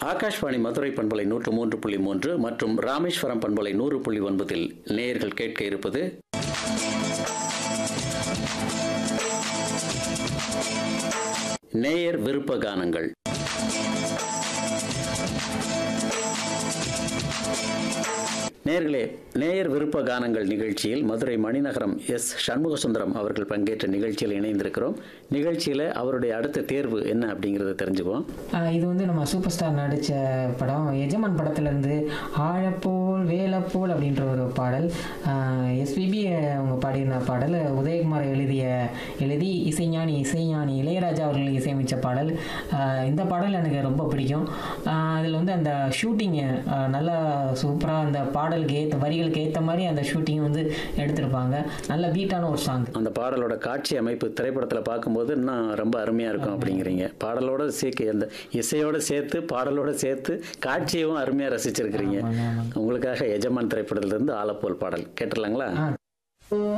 ஆகாஷ்வாணி மதுரை பண்பலை நூற்று மூன்று புள்ளி மூன்று மற்றும் ராமேஸ்வரம் பண்பலை நூறு புள்ளி ஒன்பதில் நேயர்கள் கேட்க இருப்பது நேயர் விருப்ப கானங்கள் நேர்களே நேயர் விருப்ப கானங்கள் நிகழ்ச்சியில் மதுரை மணிநகரம் எஸ் சண்முகசுந்தரம் அவர்கள் பங்கேற்ற நிகழ்ச்சியில் இணைந்திருக்கிறோம் நிகழ்ச்சியில் அவருடைய அடுத்த தேர்வு என்ன அப்படிங்கிறத தெரிஞ்சுக்குவோம் ஆஹ் இது வந்து நம்ம சூப்பர் ஸ்டார் நடித்த படம் எஜமான் படத்துலேருந்து ஆழப்போல் வேலப்போல் அப்படின்ற ஒரு பாடல் எஸ்பிபி அவங்க பாடியிருந்த பாடல் உதயகுமார் எழுதிய எழுதி இசைஞானி இசைஞானி இளையராஜா அவர்கள் இசையமைச்ச பாடல் ஆஹ் இந்த பாடல் எனக்கு ரொம்ப பிடிக்கும் அதில் வந்து அந்த ஷூட்டிங்கு நல்லா சூப்பராக அந்த பாடலுக்கு ஏற்ற வரிகளுக்கு ஏற்ற மாதிரி அந்த ஷூட்டிங் வந்து எடுத்திருப்பாங்க நல்ல பீட்டான ஒரு சாங் அந்த பாடலோட காட்சி அமைப்பு திரைப்படத்தில் பார்க்கும்போது இன்னும் ரொம்ப அருமையாக இருக்கும் அப்படிங்கிறீங்க பாடலோட சேர்க்க அந்த இசையோட சேர்த்து பாடலோட சேர்த்து காட்சியவும் அருமையாக ரசிச்சிருக்கிறீங்க உங்களுக்காக எஜமான் திரைப்படத்திலிருந்து ஆலப்போல் பாடல் கேட்டுடலாங்களா